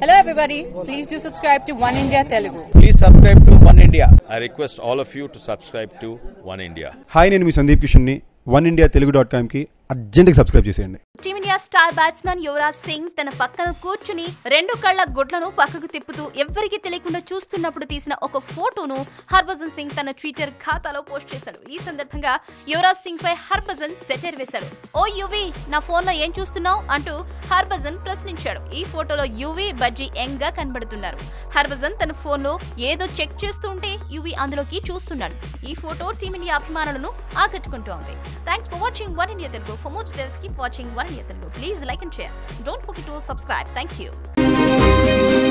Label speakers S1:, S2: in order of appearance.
S1: Hello everybody, please do subscribe to One India Telugu.
S2: Please subscribe to One India.
S3: I request all of you to subscribe to One India.
S4: Hi నేను మీ సందీప్ కిషన్ని one India Telugu dot కామ్కి అర్జెంట్గా subscribe చేసేయండి
S5: team India star batsmen Yuvraj Singh తన పక్కన కూర్చుని రెండు కళ్ళ గుడ్లను పక్కకు తిప్పుతూ ఎవ్వరికీ తెలియకుండా చూస్తున్నప్పుడు తీసిన ఒక ఫోటోను హర్భజన్ సింగ్ తన ట్విట్టర్ ఖాతాలో పోస్ట్ చేశాడు ఈ సందర్భంగా యువరాజ్ సింగ్ పై హర్భజన్ సెటర్ వేశాడు ఓ యువి నా ఫోన్ లో ఏం చూస్తున్నావు అంటూ హర్భజన్ ప్రశ్నించాడు ఈ ఫోటోలో యువి బజ్జీ యంగ్ గా కనబడుతున్నారు హర్భజన్ తన ఫోన్ లో ఏదో చెక్ చేస్తూ ఉంటే యువి అందులోకి చూస్తున్నాడు ఈ ఫోటో టీమిండియా అభిమానులను ఆకట్టుకుంటోంది thanks for watching one India Telugu for more details keep watching one India Telugu please like and share don't forget to subscribe thank you